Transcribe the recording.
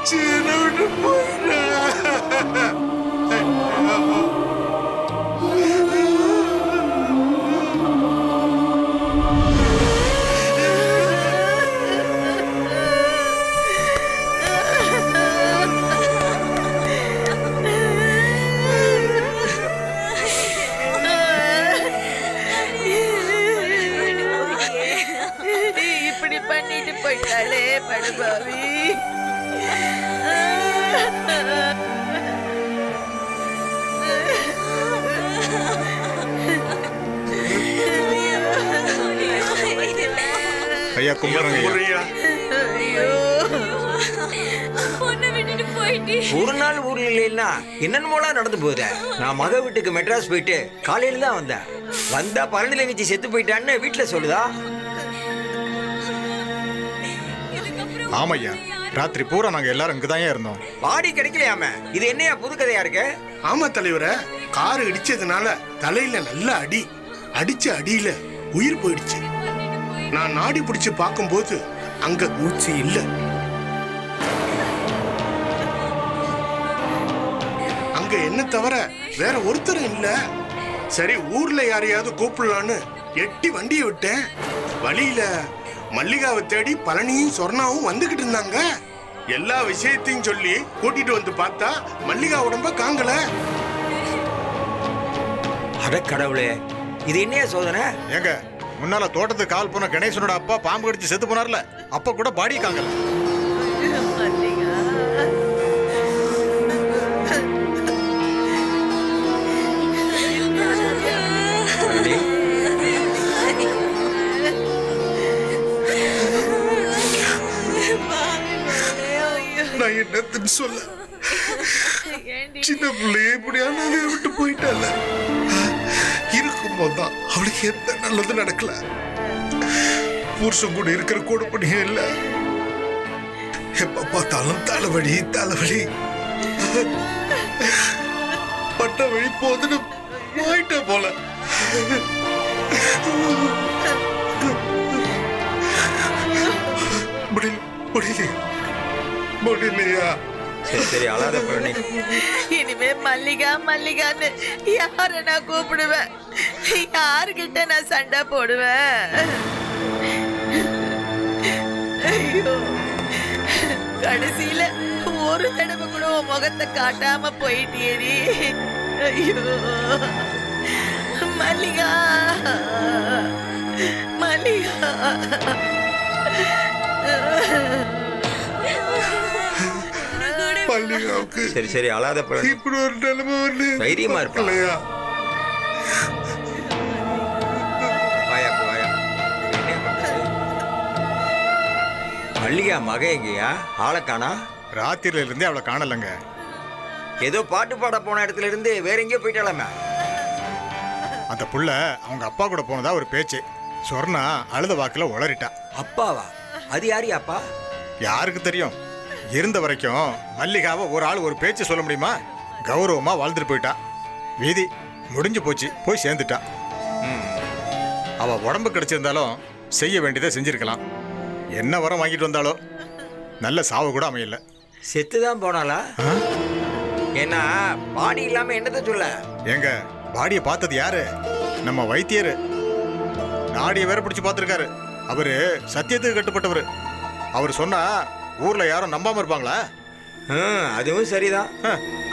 போச்சு என்னை விட்டு போயிட்டா இப்படி பண்ணிட்டு போயிட்டாளே படுபாவி ஐயா கும்பிடுறேங்க ஐயா. முறையா ஐயோ பொண்ணை விட்டுட்டு போயிட்டு ஒரு நாள் ஊர்ல இல்லைன்னா என்னென்னமோலாம் நடந்து போகுது நான் மக வீட்டுக்கு மெட்ராஸ் போயிட்டு காலையில தான் வந்தேன் வந்தா பரணி தங்கச்சி செத்து போயிட்டான்னு வீட்டுல சொல்லுதா ஆமா ஐயா ராத்திரி பூரா நாங்க எல்லாரும் இங்கதான் இருந்தோம் பாடி கிடைக்கலையாம இது என்னையா புது கதையா இருக்கு ஆமா தலைவரே கார் இடிச்சதுனால தலையில நல்ல அடி அடிச்ச அடியில உயிர் போயிடுச்சு நான் நாடி பிடிச்சு பார்க்கும்போது அங்க மூச்சு இல்ல அங்க என்ன தவிர வேற ஒருத்தரும் இல்ல சரி ஊர்ல யாரையாவது கூப்பிடலான்னு எட்டி வண்டியை விட்டேன் வழியில மல்லிகாவை தேடி பழனியும் சொர்ணாவும் வந்துகிட்டு இருந்தாங்க எல்லா விஷயத்தையும் சொல்லி கூட்டிட்டு வந்து பார்த்தா மல்லிகா உடம்ப காங்கல அட கடவுளே இது என்னையா சோதனை ஏங்க முன்னால தோட்டத்துக்கு கால் போன கணேசனோட அப்பா பாம்பு கடிச்சு செத்து போனார்ல அப்ப கூட பாடி காங்கல மல்லிகா பரணி, நான் என்னத்துன்னு சொல்ல ஏண்டி சின்ன பிள்ளைய இப்படியான விட்டு போயிட்டால இருக்கும்போது தான் அவளுக்கு எந்த நல்லது நடக்கல புருஷன் கூட இருக்கிற கூட பண்ணியும் இல்ல எப்ப பார்த்தாலும் தலைவலி தலைவலி பட்ட வழி போதுன்னு போயிட்ட போல முடியல முடியல முடியலையா சரி சரி அழாத பழனி இனிமே மல்லிகா மல்லிகான்னு யார நான் கூப்பிடுவேன் யாருக்கிட்ட நான் சண்டை போடுவேன் ஐயோ கடைசியில ஒரு தடவை கூட உன் முகத்தை காட்டாம போயிட்டியேடி ஐயோ மல்லிகா மல்லிகா மல்லிகாவுக்கு சரி சரி அழாத பழனி இப்படி ஒரு நிலைமை வந்து தைரியமா இருப்பா. இல்லையா வாயா அப்படி வாயா என்னையா பண்றது? மல்லிகா மக எங்கேயா ஆளை காணா ராத்திரில இருந்தே அவளை காணலங்க ஏதோ பாட்டு பாட போன இடத்துல இருந்து வேற எங்கேயோ போயிட்டாலாமே அந்த புள்ள அவங்க அப்பா கூட போனதா ஒரு பேச்சு சொர்ணா அழுத வாக்குல உளறிட்டா அப்பாவா அது யாரு அப்பா யாருக்கு தெரியும் இருந்த வரைக்கும் மல்லிகாவை ஒரு ஆள் ஒரு பேச்சு சொல்ல முடியுமா கௌரவமா வாழ்ந்துட்டு போயிட்டா வீதி முடிஞ்சு போச்சு போய் சேர்ந்துட்டா அவ உடம்பு கிடைச்சிருந்தாலும் செய்ய வேண்டியதை செஞ்சிருக்கலாம் என்ன வரம் வாங்கிட்டு வந்தாலோ நல்ல சாவு கூட அமையல செத்து தான் போனாளா ஏன்னா பாடி இல்லாம என்னத்த சொல்ல ஏங்க பாடியை பார்த்தது யாரு நம்ம வைத்தியர் நாடியை வேற பிடிச்சு பார்த்துருக்காரு அவரு சத்தியத்துக்கு கட்டுப்பட்டவர் அவர் சொன்னா ஊர்ல யாரும் நம்பாம இருப்பாங்களா ஹம், அதுவும் சரிதான் ஹ,